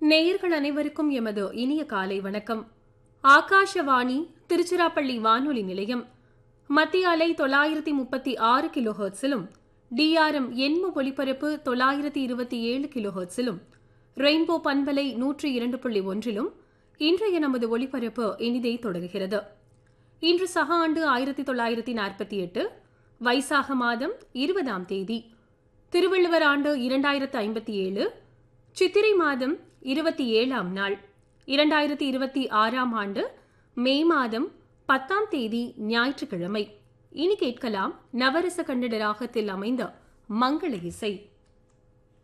நேயர்கள் அனைவருக்கும் எமது இனிய காலை வணக்கம் ஆகாஷவாணி திருச்சிராப்பள்ளி வானொலி நிலையம் மத்திய அலை தொள்ளாயிரத்தி முப்பத்தி ஆறு கிலோ ஹெர்ட்ஸிலும் டிஆர்எம் எண்ம ஒலிபரப்பு தொள்ளாயிரத்தி இருபத்தி ஏழு கிலோ ஹெர்ட்ஸிலும் ரெயின்போ பண்பலை நூற்றி இரண்டு புள்ளி ஒன்றிலும் இன்றைய நமது ஒலிபரப்பு இனிதே தொடங்குகிறது இன்று சக ஆண்டு ஆயிரத்தி தொள்ளாயிரத்தி நாற்பத்தி எட்டு வைசாக மாதம் இருபதாம் தேதி திருவள்ளுவர் ஆண்டு இரண்டாயிரத்து ஐம்பத்தி ஏழு சித்திரை மாதம் இருபத்தி ஏழாம் நாள் இரண்டாயிரத்தி இருபத்தி ஆறாம் ஆண்டு மே மாதம் பத்தாம் தேதி ஞாயிற்றுக்கிழமை இனி கேட்கலாம் நவரச கண்டட ராகத்தில் அமைந்த மங்கள இசை